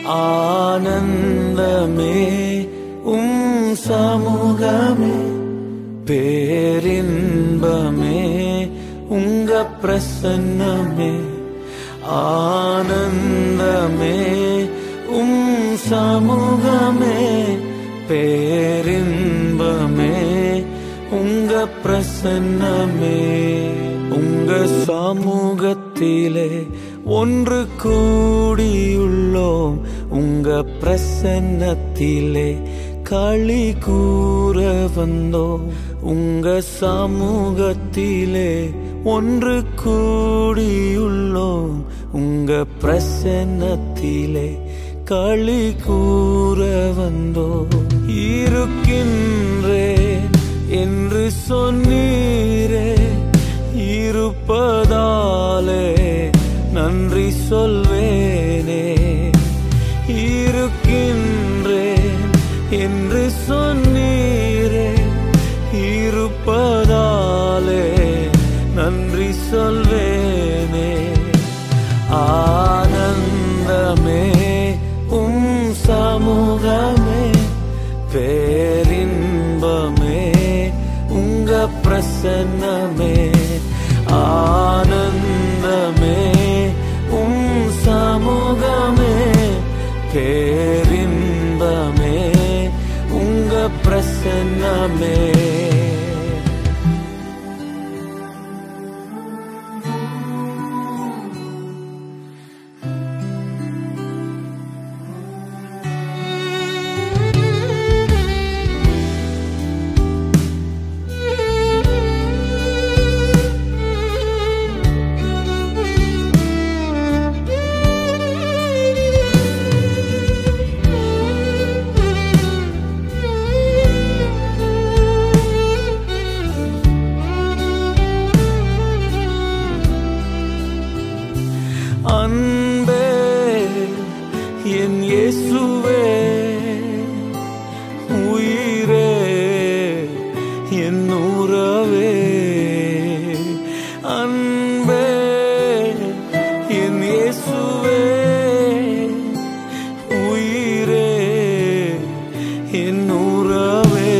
ஆனந்தமே உம் சமூகமே பேரின்பமே உங்க பிரசன்னமே ஆனந்தமே உம் சமூகமே பேரின்பமே உங்க பிரசன்னமே உங்க சமூகத்திலே ஒன்று கூடியுள்ளோம் உங்க பிரசன்னத்திலே களி கூற வந்தோம் உங்க சமூகத்திலே ஒன்று கூடியுள்ளோம் உங்க பிரசன்னத்திலே களி கூற வந்தோம் இருக்கின்றேன் என்று சொன்னீரே இருப்பதாலே நன்றி சொல்வேனே இருக்கின்றேன் என்று சொன்னீரே இருப்பதாலே நன்றி சொல்வேனே ஆனந்தமே உம் சமூகமே பேரின்பமே உங்க பிரசன்னமே ஆனந்தமே உம் சமூகமே பேரின்பமே உங்க பிரசன்னமே அன்பே என் இயேசுவே உயிரே என் உறவே அன்பே என் இயேசுவே உயிரே என் உறவே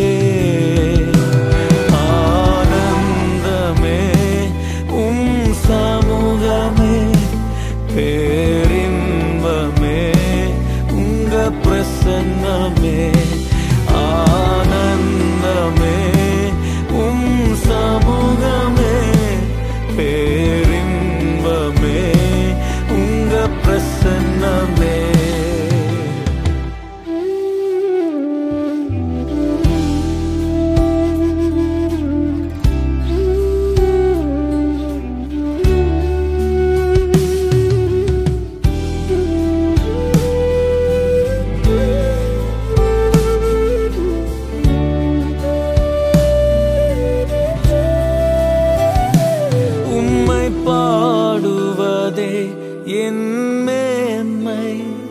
ஆனந்தமே உம் சமூகமே பேரின்பமே உங்க பிரசன்னமே ஆனந்தமே உம் சமூகமே பேரின்பமே உங்க பிரசன்னமே உம்மை பாடுவதே என் மேன்மை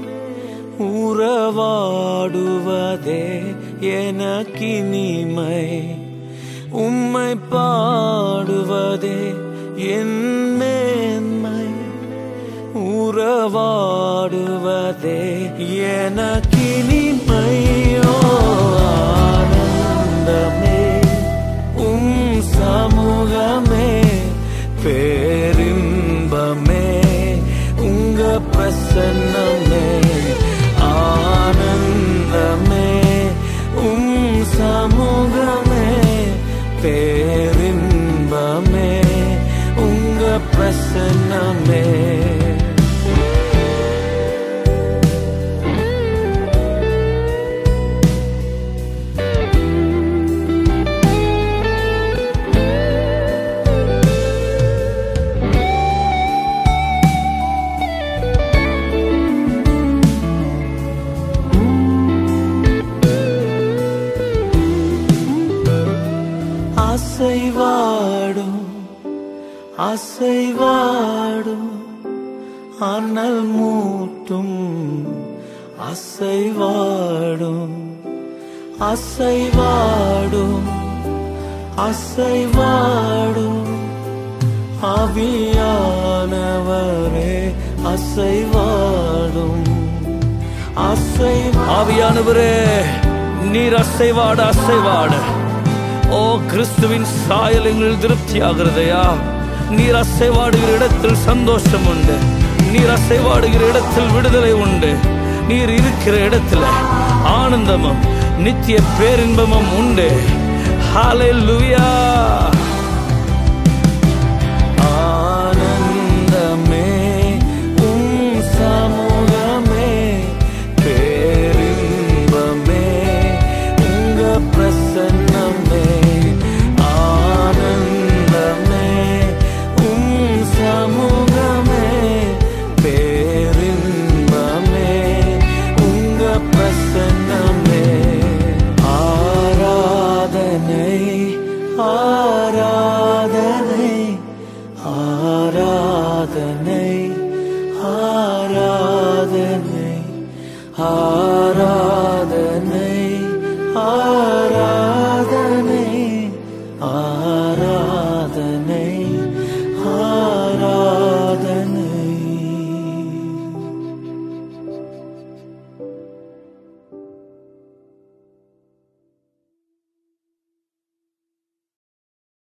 உறவாடுவதே எனக்கினிமை உம்மை பாடுவதே என் மேன்மை உறவாடுவதே எனக்கினிமையோ ஆனந்தமே உம் சமூகமே பேரின்பமே உங்க பிரசன்னமே ஆனந்தமே உம் சமூகமே பேரின்பமே உங்க பிரசன்னமே அசைவாடும் அசைவாடும் அனல் மூட்டும் அசைவாடும் அசைவாடும் அசைவாடும் ஆவியானவரே அசைவாடும் அசைவாடு ஆவியானவரே நீர் அசைவாட அசைவாட ஓ கிறிஸ்துவின் சாயல் எங்கள் திருப்தி ஆகிறதையா நீர் அசைவாடுகிற இடத்தில் சந்தோஷம் உண்டு நீர் அசைவாடுகிற இடத்தில் விடுதலை உண்டு நீர் இருக்கிற இடத்துல ஆனந்தமும் நித்திய பேரின்பமும் உண்டு ஹalleluya